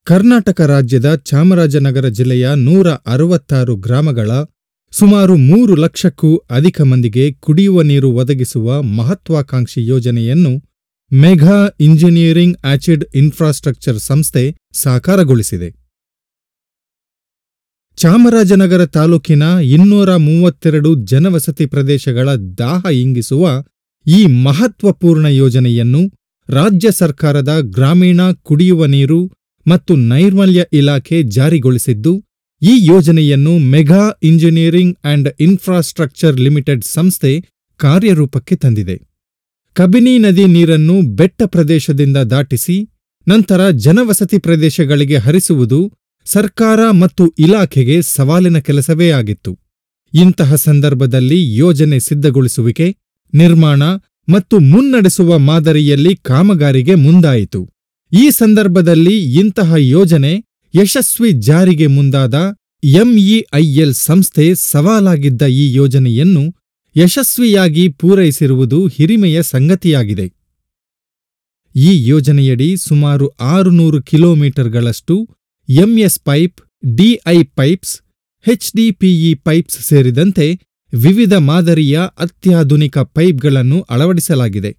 ಕರ್ನಾಟಕ ರಾಜ್ಯದ ಚಾಮರಾಜನಗರ ಜಿಲ್ಲೆಯ ನೂರ ಅರವತ್ತಾರು ಗ್ರಾಮಗಳ ಸುಮಾರು ಮೂರು ಲಕ್ಷಕ್ಕೂ ಅಧಿಕ ಮಂದಿಗೆ ಕುಡಿಯುವ ನೀರು ಒದಗಿಸುವ ಮಹತ್ವಾಕಾಂಕ್ಷಿ ಯೋಜನೆಯನ್ನು ಮೆಘಾ ಇಂಜಿನಿಯರಿಂಗ್ ಆಚಿಡ್ ಇನ್ಫ್ರಾಸ್ಟ್ರಕ್ಚರ್ ಸಂಸ್ಥೆ ಸಾಕಾರಗೊಳಿಸಿದೆ ಚಾಮರಾಜನಗರ ತಾಲೂಕಿನ ಇನ್ನೂರ ಮೂವತ್ತೆರಡು ಜನವಸತಿ ಪ್ರದೇಶಗಳ ದಾಹ ಇಂಗಿಸುವ ಈ ಮಹತ್ವಪೂರ್ಣ ಯೋಜನೆಯನ್ನು ರಾಜ್ಯ ಸರ್ಕಾರದ ಗ್ರಾಮೀಣ ಕುಡಿಯುವ ನೀರು ಮತ್ತು ನೈರ್ಮಲ್ಯ ಇಲಾಖೆ ಜಾರಿಗೊಳಿಸಿದ್ದು ಈ ಯೋಜನೆಯನ್ನು Megha engineering and infrastructure limited ಸಂಸ್ಥೆ ಕಾರ್ಯರೂಪಕ್ಕೆ ತಂದಿದೆ ಕಬಿನಿ ನದಿ ನೀರನ್ನು ಬೆಟ್ಟ ಪ್ರದೇಶದಿಂದ ದಾಟಿಸಿ ನಂತರ ಜನವಸತಿ ಪ್ರದೇಶಗಳಿಗೆ ಹರಿಸುವುದು ಸರ್ಕಾರ ಮತ್ತು ಇಲಾಖೆಗೆ ಸವಾಲಿನ ಕೆಲಸವೇ ಆಗಿತ್ತು ಇಂತಹ ಸಂದರ್ಭದಲ್ಲಿ ಯೋಜನೆ ಸಿದ್ಧಗೊಳಿಸುವಿಕೆ ನಿರ್ಮಾಣ ಮತ್ತು ಮುನ್ನಡೆಸುವ ಮಾದರಿಯಲ್ಲಿ ಕಾಮಗಾರಿಗೆ ಮುಂದಾಯಿತು ಈ ಸಂದರ್ಭದಲ್ಲಿ ಇಂತಹ ಯೋಜನೆ ಯಶಸ್ವಿ ಜಾರಿಗೆ ಮುಂದಾದ ಎಂಇಐಎಲ್ ಸಂಸ್ಥೆ ಸವಾಲಾಗಿದ್ದ ಈ ಯೋಜನೆಯನ್ನು ಯಶಸ್ವಿಯಾಗಿ ಪೂರೈಸಿರುವುದು ಹಿರಿಮೆಯ ಸಂಗತಿಯಾಗಿದೆ ಈ ಯೋಜನೆಯಡಿ ಸುಮಾರು ಆರುನೂರು ಕಿಲೋಮೀಟರ್ಗಳಷ್ಟು MS pipe DI pipes HDPE pipes ಸೇರಿದಂತೆ ವಿವಿಧ ಮಾದರಿಯ ಅತ್ಯಾಧುನಿಕ ಪೈಪ್ಗಳನ್ನು ಅಳವಡಿಸಲಾಗಿದೆ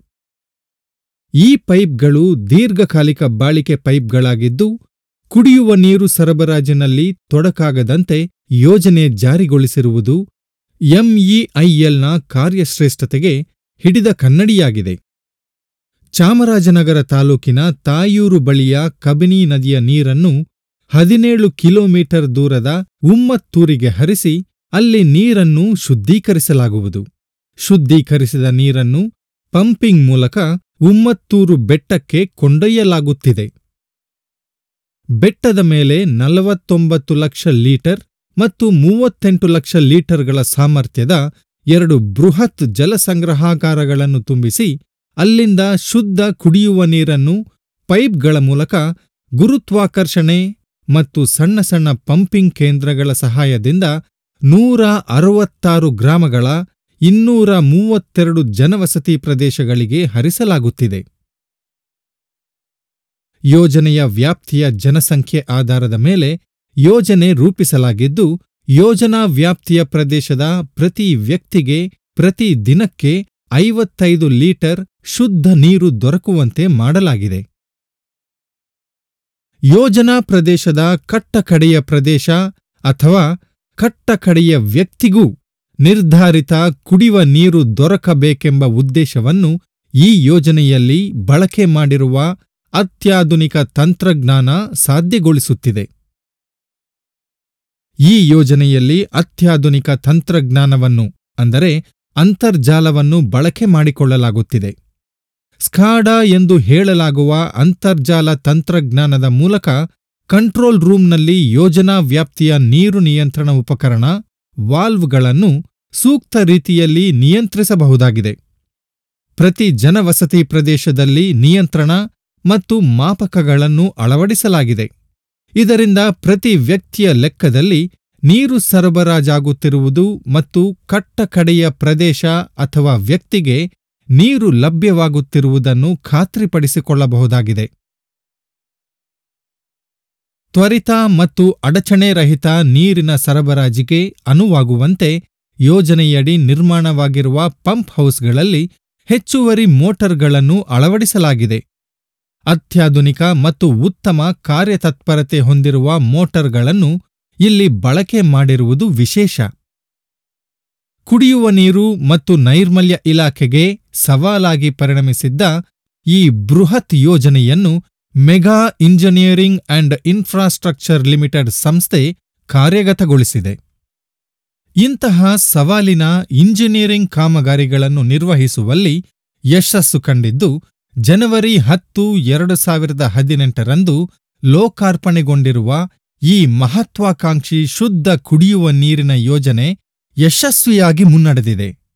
ಈ ಪೈಪ್ಗಳು ದೀರ್ಘಕಾಲಿಕ ಬಾಳಿಕೆ ಪೈಪ್ಗಳಾಗಿದ್ದು ಕುಡಿಯುವ ನೀರು ಸರಬರಾಜಿನಲ್ಲಿ ತೊಡಕಾಗದಂತೆ ಯೋಜನೆ ಜಾರಿಗೊಳಿಸಿರುವುದು ಎಂಇಐಎಲ್ನ ಕಾರ್ಯಶ್ರೇಷ್ಠತೆಗೆ ಹಿಡಿದ ಕನ್ನಡಿಯಾಗಿದೆ ಚಾಮರಾಜನಗರ ತಾಲೂಕಿನ ತಾಯೂರು ಬಳಿಯ ಕಬಿನಿ ನದಿಯ ನೀರನ್ನು ಹದಿನೇಳು ಕಿಲೋಮೀಟರ್ ದೂರದ ಉಮ್ಮತ್ತೂರಿಗೆ ಹರಿಸಿ ಅಲ್ಲಿ ನೀರನ್ನು ಶುದ್ಧೀಕರಿಸಲಾಗುವುದು ಶುದ್ಧೀಕರಿಸಿದ ನೀರನ್ನು ಪಂಪಿಂಗ್ ಮೂಲಕ ಉಮ್ಮತ್ತೂರು ಬೆಟ್ಟಕ್ಕೆ ಕೊಂಡೊಯ್ಯಲಾಗುತ್ತಿದೆ ಬೆಟ್ಟದ ಮೇಲೆ ನಲವತ್ತೊಂಬತ್ತು ಲಕ್ಷ ಲೀಟರ್ ಮತ್ತು ಮೂವತ್ತೆಂಟು ಲಕ್ಷ ಲೀಟರ್ಗಳ ಸಾಮರ್ಥ್ಯದ ಎರಡು ಬೃಹತ್ ಜಲಸಂಗ್ರಹಾಗಾರಗಳನ್ನು ತುಂಬಿಸಿ ಅಲ್ಲಿಂದ ಶುದ್ಧ ಕುಡಿಯುವ ನೀರನ್ನು ಪೈಪ್ಗಳ ಮೂಲಕ ಗುರುತ್ವಾಕರ್ಷಣೆ ಮತ್ತು ಸಣ್ಣ ಸಣ್ಣ ಪಂಪಿಂಗ್ ಕೇಂದ್ರಗಳ ಸಹಾಯದಿಂದ ನೂರ ಅರವತ್ತಾರು ಗ್ರಾಮಗಳ ಇನ್ನೂರ ಮೂವತ್ತೆರಡು ಜನವಸತಿ ಪ್ರದೇಶಗಳಿಗೆ ಹರಿಸಲಾಗುತ್ತಿದೆ ಯೋಜನೆಯ ವ್ಯಾಪ್ತಿಯ ಜನಸಂಖ್ಯೆ ಆಧಾರದ ಮೇಲೆ ಯೋಜನೆ ರೂಪಿಸಲಾಗಿದ್ದು ಯೋಜನಾ ವ್ಯಾಪ್ತಿಯ ಪ್ರದೇಶದ ಪ್ರತಿ ವ್ಯಕ್ತಿಗೆ ಪ್ರತಿ ದಿನಕ್ಕೆ ಐವತ್ತೈದು ಲೀಟರ್ ಶುದ್ಧ ನೀರು ದೊರಕುವಂತೆ ಮಾಡಲಾಗಿದೆ ಯೋಜನಾ ಪ್ರದೇಶದ ಕಟ್ಟಕಡೆಯ ಪ್ರದೇಶ ಅಥವಾ ಕಟ್ಟಕಡೆಯ ವ್ಯಕ್ತಿಗೂ ನಿರ್ಧಾರಿತ ಕುಡಿಯುವ ನೀರು ದೊರಕಬೇಕೆಂಬ ಉದ್ದೇಶವನ್ನು ಈ ಯೋಜನೆಯಲ್ಲಿ ಬಳಕೆ ಮಾಡಿರುವ ಅತ್ಯಾಧುನಿಕ ತಂತ್ರಜ್ಞಾನ ಸಾಧ್ಯಗೊಳಿಸುತ್ತಿದೆ ಈ ಯೋಜನೆಯಲ್ಲಿ ಅತ್ಯಾಧುನಿಕ ತಂತ್ರಜ್ಞಾನವನ್ನು ಅಂದರೆ ಅಂತರ್ಜಾಲವನ್ನು ಬಳಕೆ ಮಾಡಿಕೊಳ್ಳಲಾಗುತ್ತಿದೆ ಸ್ಕಾಡಾ ಎಂದು ಹೇಳಲಾಗುವ ಅಂತರ್ಜಾಲ ತಂತ್ರಜ್ಞಾನದ ಮೂಲಕ ಕಂಟ್ರೋಲ್ ರೂಂನಲ್ಲಿ ಯೋಜನಾ ವ್ಯಾಪ್ತಿಯ ನೀರು ನಿಯಂತ್ರಣ ಉಪಕರಣ ವಾಲ್ವ್ಗಳನ್ನು ಸೂಕ್ತ ರೀತಿಯಲ್ಲಿ ನಿಯಂತ್ರಿಸಬಹುದಾಗಿದೆ ಪ್ರತಿ ಜನವಸತಿ ಪ್ರದೇಶದಲ್ಲಿ ನಿಯಂತ್ರಣ ಮತ್ತು ಮಾಪಕಗಳನ್ನು ಅಳವಡಿಸಲಾಗಿದೆ ಇದರಿಂದ ಪ್ರತಿ ವ್ಯಕ್ತಿಯ ಲೆಕ್ಕದಲ್ಲಿ ನೀರು ಸರಬರಾಜಾಗುತ್ತಿರುವುದು ಮತ್ತು ಕಟ್ಟಕಡೆಯ ಪ್ರದೇಶ ಅಥವಾ ವ್ಯಕ್ತಿಗೆ ನೀರು ಲಭ್ಯವಾಗುತ್ತಿರುವುದನ್ನು ಖಾತ್ರಿಪಡಿಸಿಕೊಳ್ಳಬಹುದಾಗಿದೆ ತ್ವರಿತ ಮತ್ತು ಅಡಚಣೆರಹಿತ ನೀರಿನ ಸರಬರಾಜಿಗೆ ಅನುವಾಗುವಂತೆ ಯೋಜನೆಯಡಿ ನಿರ್ಮಾಣವಾಗಿರುವ ಪಂಪ್ ಹೌಸ್ಗಳಲ್ಲಿ ಹೆಚ್ಚುವರಿ ಮೋಟರ್ಗಳನ್ನು ಅಳವಡಿಸಲಾಗಿದೆ ಅತ್ಯಾಧುನಿಕ ಮತ್ತು ಉತ್ತಮ ಕಾರ್ಯತತ್ಪರತೆ ಹೊಂದಿರುವ ಮೋಟರ್ಗಳನ್ನು ಇಲ್ಲಿ ಬಳಕೆ ಮಾಡಿರುವುದು ವಿಶೇಷ ಕುಡಿಯುವ ನೀರು ಮತ್ತು ನೈರ್ಮಲ್ಯ ಇಲಾಖೆಗೆ ಸವಾಲಾಗಿ ಪರಿಣಮಿಸಿದ್ದ ಈ ಬೃಹತ್ ಯೋಜನೆಯನ್ನು Megha engineering and infrastructure limited ಸಂಸ್ಥೆ ಕಾರ್ಯಗತಗೊಳಿಸಿದೆ ಇಂತಹ ಸವಾಲಿನ ಇಂಜಿನಿಯರಿಂಗ್ ಕಾಮಗಾರಿಗಳನ್ನು ನಿರ್ವಹಿಸುವಲ್ಲಿ ಯಶಸ್ಸು ಕಂಡಿದ್ದು ಜನವರಿ ಹತ್ತು ಎರಡು ಸಾವಿರದ ಹದಿನೆಂಟರಂದು ಲೋಕಾರ್ಪಣೆಗೊಂಡಿರುವ ಈ ಮಹತ್ವಾಕಾಂಕ್ಷಿ ಶುದ್ಧ ಕುಡಿಯುವ ನೀರಿನ ಯೋಜನೆ ಯಶಸ್ವಿಯಾಗಿ ಮುನ್ನಡೆದಿದೆ